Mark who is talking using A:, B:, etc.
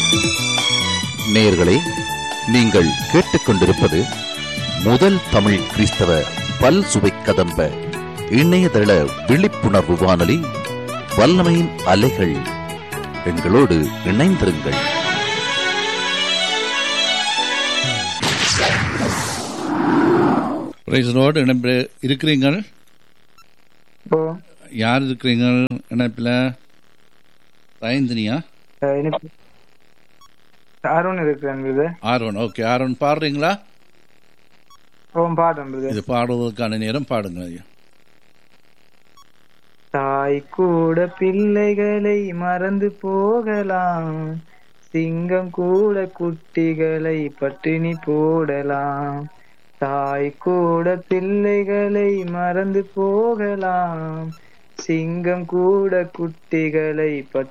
A: நேயர்களே நீங்கள் கேட்டுக்கொண்டிருப்பது முதல் தமிழ் கிறிஸ்தவ பல் சுவை கதம்ப இணையதள விழிப்புணர்வு வானொலி வல்லமையின் அலைகள் எங்களோடு இணைந்திருங்கள்
B: பிரைஸரோடு இணைப்பு இருக்கிறீங்கள்
C: ஓ
B: யார் இருக்கிறீங்கள் இணைப்பில் தயந்தினியா
C: அஹ் இனிப்பு அருண் இருக்கிறேன் இது
B: ஆர்வன் ஓகே ஆர்வன் பாடுறீங்களா
C: ஓ பாடுறேன் இது
B: இது பாடுவதற்கான நேரம் பாடுங்க ஐயா
C: தாய் கூட பிள்ளைகளை மறந்து போகலாம் சிங்கம் கூட குட்டிகளை பட்டினி போடலாம் தாய் கூட பிள்ளைகளை மறந்து போகலாம் சிங்கம் கூட குட்டிகளை பட்டினி